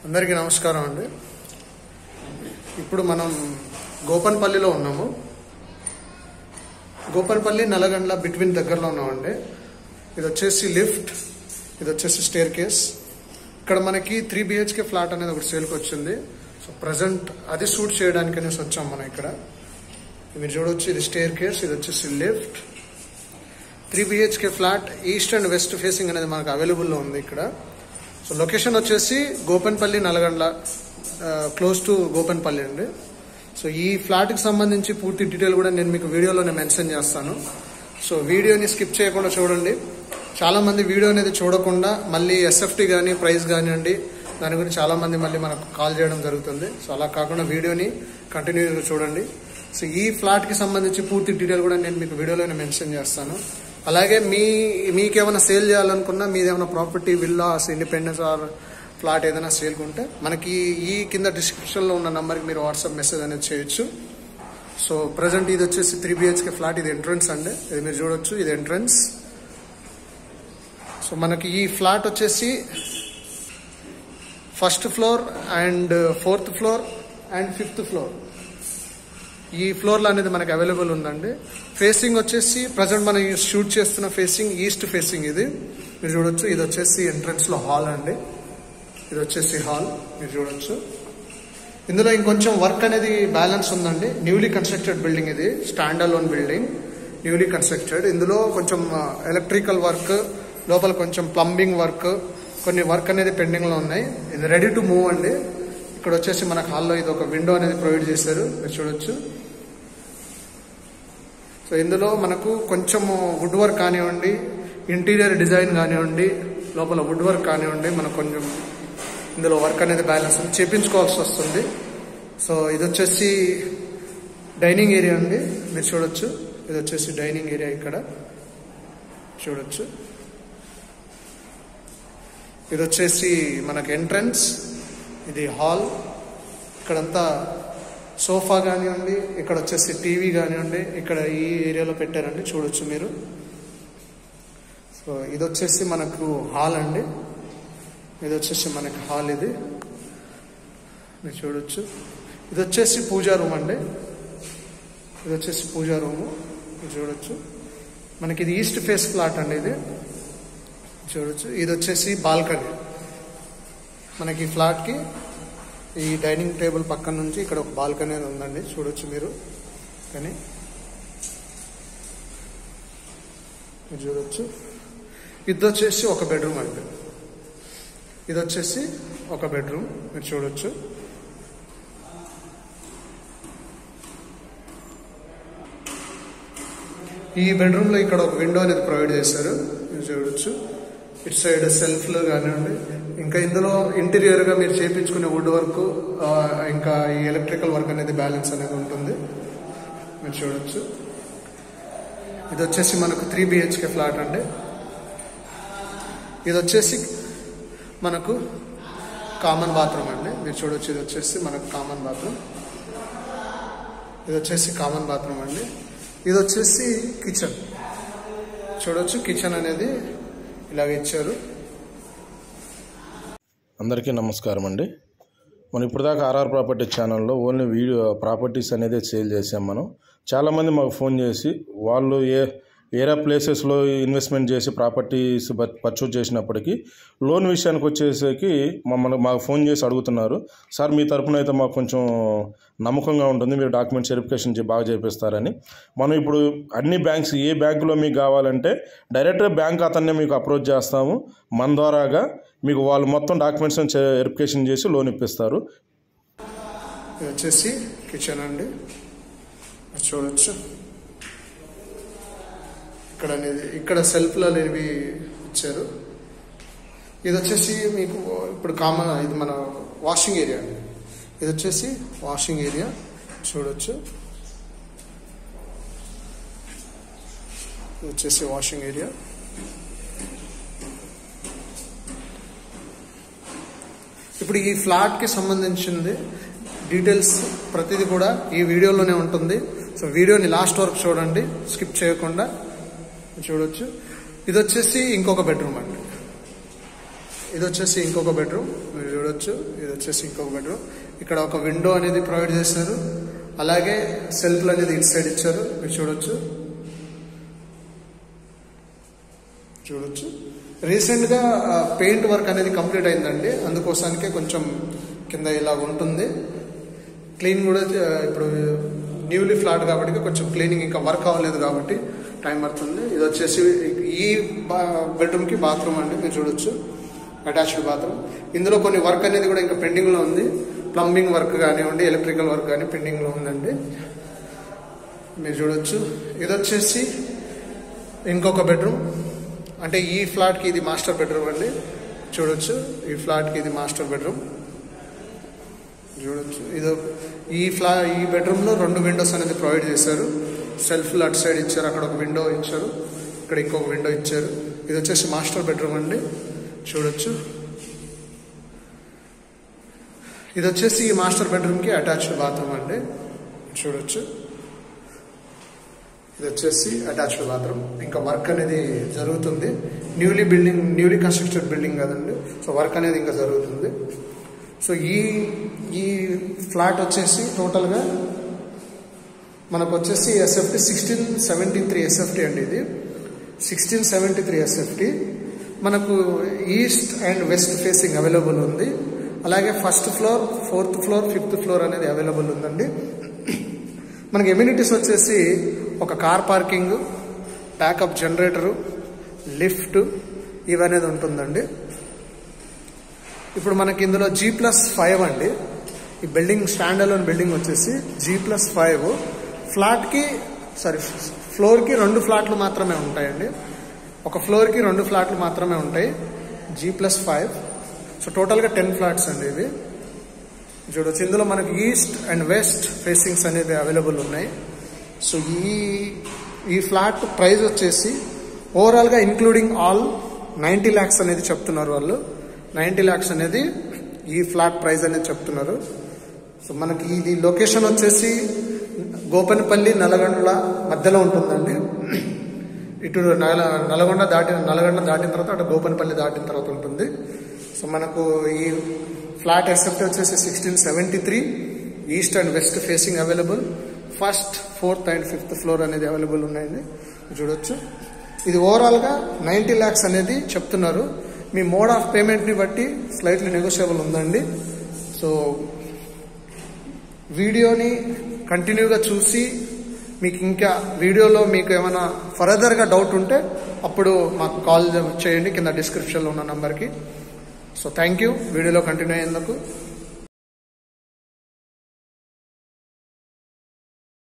అందరికీ నమస్కారం అండి ఇప్పుడు మనం గోపన్పల్లిలో ఉన్నాము గోపన్పల్లి నల్లగండ్ల బిట్వీన్ దగ్గరలో ఉన్నామండి ఇది వచ్చేసి లిఫ్ట్ ఇది వచ్చేసి స్టేర్ కేస్ ఇక్కడ మనకి త్రీ బిహెచ్కే ఫ్లాట్ అనేది ఒకటి సేల్కి వచ్చింది సో ప్రజెంట్ అది షూట్ చేయడానికి అనేసి వచ్చాం మనం ఇక్కడ మీరు చూడొచ్చు ఇది స్టేర్ కేస్ ఇది వచ్చేసి lift three BHK flat east and west facing అనేది మనకు అవైలబుల్లో ఉంది ఇక్కడ సో లొకేషన్ వచ్చేసి గోపన్పల్లి నల్గొండ క్లోజ్ టు గోపన్పల్లి అండి సో ఈ ఫ్లాట్కి సంబంధించి పూర్తి డీటెయిల్ కూడా నేను మీకు వీడియోలోనే మెన్షన్ చేస్తాను సో వీడియోని స్కిప్ చేయకుండా చూడండి చాలా మంది వీడియో అనేది చూడకుండా మళ్ళీ ఎస్ఎఫ్టీ కానీ ప్రైస్ కానివ్వండి దాని గురించి చాలా మంది మళ్ళీ మనకు కాల్ చేయడం జరుగుతుంది సో అలా కాకుండా వీడియోని కంటిన్యూగా చూడండి సో ఈ ఫ్లాట్కి సంబంధించి పూర్తి డీటెయిల్ కూడా నేను మీకు వీడియోలోనే మెన్షన్ చేస్తాను అలాగే మీ మీకేమైనా సేల్ చేయాలనుకున్నా మీదేమైనా property villas independence or flat ఏదైనా సేల్ ఉంటే మనకి ఈ కింద డిస్క్రిప్షన్లో ఉన్న నంబర్కి మీరు వాట్సాప్ మెసేజ్ అనేది చేయొచ్చు సో ప్రజెంట్ ఇది వచ్చేసి త్రీ బిహెచ్కే ఫ్లాట్ ఇది ఎంట్రన్స్ అండి ఇది మీరు చూడొచ్చు ఇది ఎంట్రన్స్ సో మనకి ఈ ఫ్లాట్ వచ్చేసి first floor and fourth floor and fifth floor ఈ ఫ్లోర్లో అనేది మనకి అవైలబుల్ ఉందండి ఫేసింగ్ వచ్చేసి ప్రజెంట్ మనం షూట్ చేస్తున్న ఫేసింగ్ ఈస్ట్ ఫేసింగ్ ఇది మీరు చూడొచ్చు ఇది వచ్చేసి ఎంట్రన్స్ లో హాల్ అండి ఇది వచ్చేసి హాల్ మీరు చూడొచ్చు ఇందులో ఇంకొంచెం వర్క్ అనేది బ్యాలెన్స్ ఉందండి న్యూలీ కన్స్ట్రక్టెడ్ బిల్డింగ్ ఇది stand alone building newly constructed ఇందులో కొంచెం ఎలక్ట్రికల్ వర్క్ లోపల కొంచెం ప్లంబింగ్ వర్క్ కొన్ని వర్క్ అనేది పెండింగ్ లో ఉన్నాయి ఇది రెడీ టు మూవ్ అండి ఇక్కడ వచ్చేసి మనకు హాల్లో ఇది ఒక విండో అనేది ప్రొవైడ్ చేశారు మీరు చూడొచ్చు సో ఇందులో మనకు కొంచెం వుడ్ వర్క్ కానివ్వండి ఇంటీరియర్ డిజైన్ కానివ్వండి లోపల వుడ్ వర్క్ కానివ్వండి మనకు కొంచెం ఇందులో వర్క్ అనేది బ్యాలెన్స్ చేపించుకోవాల్సి వస్తుంది సో ఇది వచ్చేసి డైనింగ్ ఏరియా అండి మీరు చూడొచ్చు ఇది వచ్చేసి డైనింగ్ ఏరియా ఇక్కడ చూడొచ్చు ఇది వచ్చేసి మనకు ఎంట్రన్స్ ఇది హాల్ ఇక్కడంతా సోఫా కానివ్వండి ఇక్కడ వచ్చేసి టీవీ కానివ్వండి ఇక్కడ ఈ ఏరియాలో పెట్టారండి చూడొచ్చు మీరు సో ఇది వచ్చేసి మనకు హాల్ అండి ఇది వచ్చేసి మనకి హాల్ ఇది మీరు చూడొచ్చు ఇది వచ్చేసి పూజా రూమ్ అండి ఇది వచ్చేసి పూజా రూము మీరు చూడొచ్చు మనకి ఇది ఈస్ట్ ఫేస్ ఫ్లాట్ అండి ఇది చూడొచ్చు ఇది వచ్చేసి బాల్కనీ మనకి ఫ్లాట్కి ఈ డైనింగ్ టేబుల్ పక్కన నుంచి ఇక్కడ ఒక బాల్కనీ అనేది ఉందండి చూడొచ్చు మీరు కానీ మీరు చూడొచ్చు ఇది వచ్చేసి ఒక బెడ్రూమ్ అండి ఇది వచ్చేసి ఒక బెడ్రూమ్ మీరు చూడొచ్చు ఈ బెడ్రూమ్ లో ఇక్కడ ఒక విండో అనేది ప్రొవైడ్ చేశారు మీరు చూడొచ్చు ఇటు సైడ్ సెల్ఫ్లు కానివ్వండి ఇంకా ఇందులో ఇంటీరియర్ గా మీరు చేపించుకునే వుడ్ వర్క్ ఇంకా ఈ ఎలక్ట్రికల్ వర్క్ అనేది బ్యాలెన్స్ అనేది ఉంటుంది మీరు చూడొచ్చు ఇది వచ్చేసి మనకు త్రీ బిహెచ్కే ఫ్లాట్ అండి ఇది వచ్చేసి మనకు కామన్ బాత్రూమ్ అండి మీరు చూడొచ్చు ఇది వచ్చేసి మనకు కామన్ బాత్రూమ్ ఇది వచ్చేసి కామన్ బాత్రూమ్ అండి ఇది వచ్చేసి కిచెన్ చూడొచ్చు కిచెన్ అనేది ఇలాగ ఇచ్చారు అందరికీ నమస్కారం అండి మనం ఇప్పటిదాకా ఆర్ఆర్ ప్రాపర్టీ ఛానల్లో ఓన్లీ వీడియో ప్రాపర్టీస్ అనేది సేల్ చేసాం మనం చాలామంది మాకు ఫోన్ చేసి వాళ్ళు ఏ వేరే ప్లేసెస్లో ఇన్వెస్ట్మెంట్ చేసి ప్రాపర్టీస్ పర్చేజ్ చేసినప్పటికీ లోన్ విషయానికి వచ్చేసరికి మమ్మల్ని మాకు ఫోన్ చేసి అడుగుతున్నారు సార్ మీ తరపున అయితే మాకు కొంచెం నమ్మకంగా ఉంటుంది మీరు డాక్యుమెంట్స్ వెరిఫికేషన్ చే- బాగా చేపిస్తారని మనం ఇప్పుడు అన్ని బ్యాంక్స్ ఏ బ్యాంకులో మీకు కావాలంటే డైరెక్ట్గా బ్యాంక్ అతన్నే మీకు అప్రోచ్ చేస్తాము మన ద్వారాగా మీకు వాళ్ళు మొత్తం డాక్యుమెంట్స్ వెరిఫికేషన్ చేసి లోన్ ఇప్పిస్తారు ఇది వచ్చేసి కిచెన్ అండి మీరు చూడొచ్చు ఇక్కడ అనేది ఇక్కడ సెల్ఫ్లు అనేవి ఇచ్చారు ఇది వచ్చేసి మీకు ఇప్పుడు కామన్ ఇది మన వాషింగ్ ఏరియా అండి ఇది వచ్చేసి వాషింగ్ ఏరియా చూడొచ్చు ఇది వచ్చేసి వాషింగ్ ఏరియా ఇప్పుడు ఈ ఫ్లాట్ కి సంబంధించింది డీటెయిల్స్ ప్రతిదీ కూడా ఈ వీడియోలోనే ఉంటుంది సో వీడియోని లాస్ట్ వరకు చూడండి స్కిప్ చేయకుండా చూడొచ్చు ఇది వచ్చేసి ఇంకొక బెడ్రూమ్ అండి ఇది వచ్చేసి ఇంకొక బెడ్రూమ్ మీరు చూడొచ్చు చూడొచ్చు ఇది వచ్చేసి ఇంకొక బెడ్రూమ్ ఇక్కడ ఒక విండో అనేది ప్రొవైడ్ చేశారు అలాగే సెల్ఫ్లు అనేది ఇటు సైడ్ ఇచ్చారు మీరు చూడొచ్చు చూడొచ్చు రీసెంట్ గా పెయింట్ వర్క్ అనేది కంప్లీట్ అయిందండి అందుకోసానికే కొంచెం కింద ఇలా ఉంటుంది క్లీన్ కూడా ఆ, ఇప్పుడు న్యూలీ ఫ్లాట్ కాబట్టి కొంచెం క్లీనింగ్ ఇంకా వర్క్ అవ్వలేదు కాబట్టి టైం పడుతుంది ఇది వచ్చేసి ఈ బెడ్రూమ్ కి బాత్రూమ్ అండి మీరు చూడొచ్చు అటాచ్డ్ బాత్రూమ్ ఇందులో కొన్ని వర్క్ అనేది కూడా ఇంకా పెండింగ్ లో ఉంది ప్లంబింగ్ వర్క్ కానివ్వండి ఎలక్ట్రికల్ వర్క్ కానీ పెండింగ్ లో ఉందండి మీరు చూడొచ్చు ఇది వచ్చేసి ఇంకొక బెడ్రూమ్ అంటే ఈ ఫ్లాట్ కి ఇది మాస్టర్ బెడ్రూమ్ అండి చూడొచ్చు ఈ ఫ్లాట్ కి ఇది మాస్టర్ బెడ్రూమ్ చూడొచ్చు ఇది ఈ ఫ్లా ఈ బెడ్రూమ్ లో రెండు విండోస్ అనేది ప్రొవైడ్ చేశారు సెల్ఫ్ అటు సైడ్ ఇచ్చారు అక్కడ ఒక విండో ఇచ్చారు ఇక్కడ ఇంకొక విండో ఇచ్చారు ఇది వచ్చేసి మాస్టర్ బెడ్రూమ్ అండి చూడొచ్చు ఇది వచ్చేసి ఈ మాస్టర్ బెడ్రూమ్ కి అటాచ్డ్ బాత్రూమ్ అండి చూడొచ్చు ఇది వచ్చేసి అటాచ్డ్ బాత్రూమ్ ఇంకా వర్క్ అనేది జరుగుతుంది newly building newly constructed building కదండి సో వర్క్ అనేది ఇంకా జరుగుతుంది సో ఈ ఈ ఫ్లాట్ వచ్చేసి టోటల్గా మనకు వచ్చేసి SFT sixteen seventy three SFT అండి ఇది సిక్స్టీన్ సెవెంటీ త్రీ ఎస్ఎఫ్టీ మనకు east and west facing available ఉంది అలాగే first floor fourth floor fifth floor అనేది అవైలబుల్ ఉందండి మనకి ఎమ్యూనిటీస్ వచ్చేసి ఒక car parking backup generator lift ఇవనేది ఉంటుందండి ఇప్పుడు మనకి ఇందులో జీ ప్లస్ ఫైవ్ అండి ఈ బిల్డింగ్ స్టాండ్ అలోన్ బిల్డింగ్ వచ్చేసి జీ ప్లస్ ఫైవ్ ఫ్లాట్కి సారీ ఫ్లోర్కి రెండు ఫ్లాట్లు మాత్రమే ఉంటాయండి ఒక ఫ్లోర్కి రెండు ఫ్లాట్లు మాత్రమే ఉంటాయి జీ ప్లస్ ఫైవ్ సో టోటల్గా టెన్ ఫ్లాట్స్ అండి ఇవి చూడొచ్చు ఇందులో మనకి ఈస్ట్ అండ్ వెస్ట్ ఫేసింగ్స్ అనేవి అవైలబుల్ ఉన్నాయి సో ఈ ఈ ఫ్లాట్ ప్రైస్ వచ్చేసి ఓవరాల్గా ఇంక్లూడింగ్ ఆల్ నైంటీ ల్యాక్స్ అనేది చెప్తున్నారు వాళ్ళు నైంటీ ల్యాక్స్ అనేది ఈ ఫ్లాట్ ప్రైస్ అనేది చెప్తున్నారు సో మనకి ఇది లొకేషన్ వచ్చేసి గోపనపల్లి నల్లగొండల మధ్యలో ఉంటుందండి ఇటు నల నల్గొండ దాటిన నల్గొండ దాటిన తర్వాత అటు గోపనపల్లి దాటిన తర్వాత ఉంటుంది సో మనకు ఈ ఫ్లాట్ ఎస్ఎఫ్టీ వచ్చేసి sixteen seventy three east and west facing available first fourth and fifth floor అనేది అవైలబుల్ ఉన్నాయండి చూడొచ్చు ఇది ఓవరాల్గా నైంటీ ల్యాక్స్ అనేది చెప్తున్నారు మీ మోడ్ ఆఫ్ పేమెంట్ని బట్టి స్లైట్లీ నెగోషియబుల్ ఉందండి సో వీడియోని కంటిన్యూగా చూసి మీకు ఇంకా వీడియోలో మీకు ఏమైనా ఫర్దర్గా డౌట్ ఉంటే అప్పుడు మాకు కాల్ చేయండి కింద డిస్క్రిప్షన్లో ఉన్న నంబర్కి సో థ్యాంక్ యూ వీడియోలో కంటిన్యూ అయ్యేందుకు